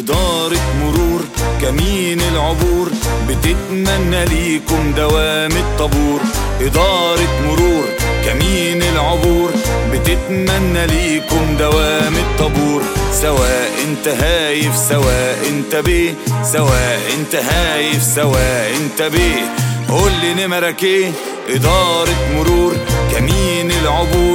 إدارة مرور كمين العبور بتتمنى ليكم دوام الطابور إدارة مرور كمين العبور بتتمنى ليكم دوام الطابور سواء انت هايف سواء انت بيه سواء انت هايف سواء انت بيه قول لي نمرك ايه إدارة مرور كمين العبور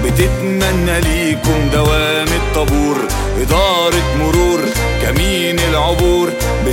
بتتمنى ليكم دوام الطابور إدارة مرور كمين العبور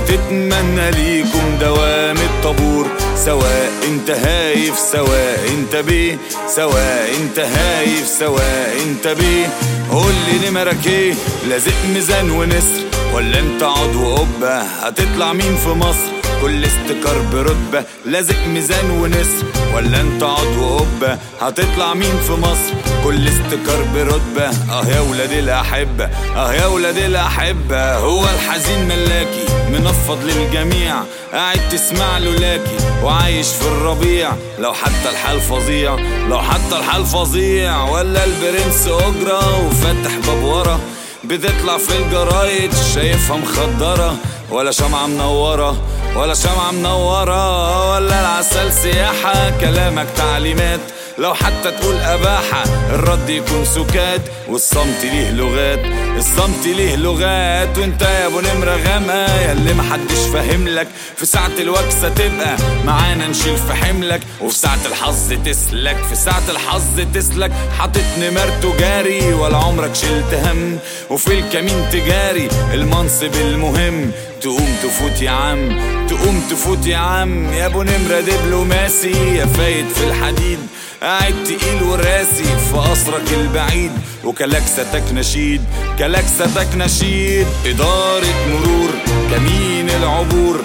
بتتمنى ليكم دوام الطابور سواء انت هايف سواء انت بيه سواء انت هايف سواء انت بيه قول لي نمرك ايه لازق ميزان ونسر ولا انت عضو قبة هتطلع مين في مصر كل استكار برتبة لازق ميزان ونسر ولا انت عضو قبة هتطلع مين في مصر كل استكار برتبة اه يا ولاد الأحبة اه يا ولاد الأحبة هو الحزين ملاكي منفض للجميع قاعد تسمع له لاكي وعايش في الربيع لو حتى الحال فظيع لو حتى الحال فظيع ولا البرنس أجرة وفاتح باب ورا بتطلع في الجرايد شايفها مخدرة ولا شمعة منورة ولا شمعة منورة ولا العسل سياحة كلامك تعليمات لو حتى تقول أباحة الرد يكون سكات والصمت ليه لغات الصمت ليه لغات وانت يا ابو نمرة غامقة ياللي محدش فاهملك في ساعة الوكسة تبقى معانا نشيل في حملك وفي ساعة الحظ تسلك في ساعة الحظ تسلك حاطط نمرته جاري ولا عمرك شلت هم وفي الكمين تجاري المنصب المهم تقوم تفوت يا عم تقوم تفوت يا عم يا ابو نمرة دبلوماسي يا فايت في الحديد قاعد تقيل وراسي في قصرك البعيد وكلاكستك نشيد كلاكستك نشيد إدارة مرور كمين العبور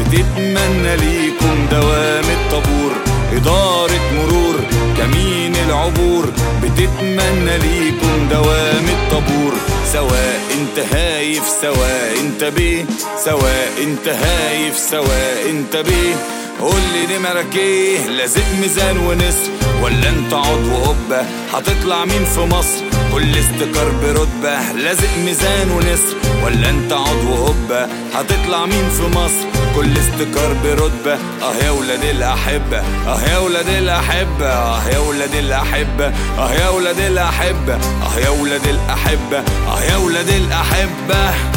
بتتمنى ليكم دوام الطابور إدارة مرور كمين العبور بتتمنى ليكم دوام الطابور سواء انت هايف سواء انت بيه سواء انت هايف سواء انت بيه قول لي نمرك ايه لازق ميزان ونسر ولا انت عضو قبة هتطلع مين في مصر كل استكار برتبة لازق ميزان ونسر ولا انت عضو قبة هتطلع مين في مصر كل استكار برتبة اه يا ولاد الأحبة اه يا ولاد الأحبة اه يا ولاد الأحبة اه يا ولاد الأحبة اه يا ولاد الأحبة اه يا ولاد الأحبة